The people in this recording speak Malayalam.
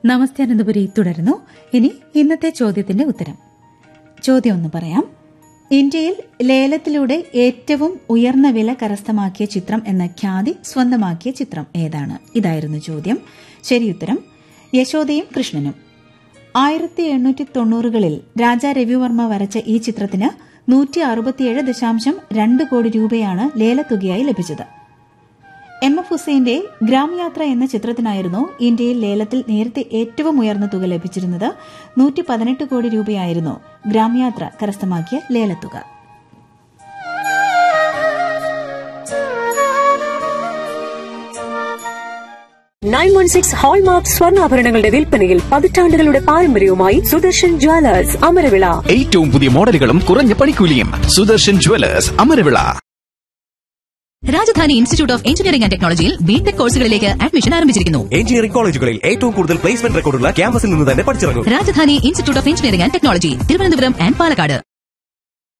നമസ്തേ അനന്തപുരി തുടരുന്നു ഇനി ഇന്നത്തെ ചോദ്യത്തിന്റെ ഉത്തരം ചോദ്യം ഒന്ന് പറയാം ഇന്ത്യയിൽ ലേലത്തിലൂടെ ഏറ്റവും ഉയർന്ന വില കരസ്ഥമാക്കിയ ചിത്രം എന്ന ഖ്യാതി സ്വന്തമാക്കിയ ചിത്രം ഏതാണ് ഇതായിരുന്നു ചോദ്യം ശരിയുത്തരം യശോദയും കൃഷ്ണനും ആയിരത്തി എണ്ണൂറ്റി തൊണ്ണൂറുകളിൽ രാജാ രവിവർമ്മ വരച്ച ഈ ചിത്രത്തിന് നൂറ്റി അറുപത്തിയേഴ് ദശാംശം രണ്ട് കോടി രൂപയാണ് ലേലത്തുകയായി ലഭിച്ചത് എം എഫ് ഹുസൈന്റെ ഗ്രാംയാത്ര എന്ന ചിത്രത്തിനായിരുന്നു ഇന്ത്യയിൽ ലേലത്തിൽ നേരത്തെ ഏറ്റവും ഉയർന്ന തുക ലഭിച്ചിരുന്നത് നൂറ്റി പതിനെട്ട് കോടി രൂപയായിരുന്നു ഗ്രാംയാത്ര കരസ്ഥമാക്കിയ ലേലത്തുക നയൻ വൺ സിക്സ് ഹോൾമാർക്ക് സ്വർണ്ണാഭരണങ്ങളുടെ വിൽപ്പനയിൽ പതിറ്റാണ്ടുകളുടെ പാരമ്പര്യവുമായി സുദർശൻ ജ്വല്ലേഴ്സ് അമരവിള ഏറ്റവും പുതിയ മോഡലുകളും കുറഞ്ഞ പണിക്കൂലിയും Sudarshan jewellers Amaravila Rajadhani institute of engineering and ടെക്നോളജിയിൽ ബിടെക് കോഴ്സുകളിലേക്ക് അഡ്മിഷൻ ആരംഭിച്ചിരിക്കുന്നു എഞ്ചിനീയറിംഗ് കോളേജുകളിൽ ഏറ്റവും കൂടുതൽ പ്ലേസ്മെന്റ് റെക്കോർഡുള്ള ക്യാമ്പസിൽ നിന്ന് തന്നെ പഠിച്ചിറങ്ങും Rajadhani institute of engineering and technology Thiruvananthapuram and Palakkad